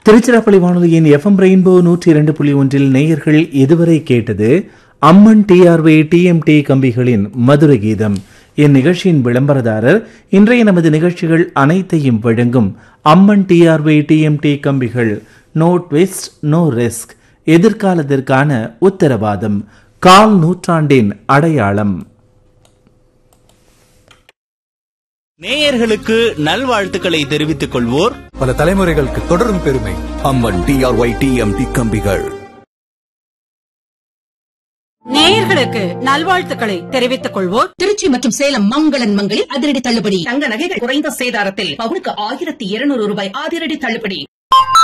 திருச்சிராப்பள்ளி வானொலியின் FM rainbow நூற்றி இரண்டு புள்ளி ஒன்றில் நேயர்கள் இதுவரை கேட்டது அம்மன் டிஆர்வே டிஎம்டி கம்பிகளின் மதுர கீதம் இந்நிகழ்ச்சியின் விளம்பரதாரர் இன்றைய நமது நிகழ்ச்சிகள் அனைத்தையும் வழங்கும் அம்மன் டிஆர்வே டிஎம்டி கம்பிகள் நோ ட்விஸ்ட் நோ ரிஸ்க் எதிர்காலத்திற்கான உத்தரவாதம் கால் நூற்றாண்டின் அடையாளம் நேயர்களுக்கு நல்வாழ்த்துக்களை தெரிவித்துக் கொள்வோர் பல தலைமுறைகளுக்கு தொடரும் பெருமை அம்மன் டிஆர்ஒய் டிஎம்டி கம்பிகள் நேயர்களுக்கு நல்வாழ்த்துக்களை தெரிவித்துக் கொள்வோர் திருச்சி மற்றும் சேலம் மங்களன் மங்களில் அதிரடி தள்ளுபடி தங்க நகைகள் குறைந்த சேதாரத்தில் பவுனுக்கு ஆயிரத்தி இருநூறு ரூபாய் அதிரடி தள்ளுபடி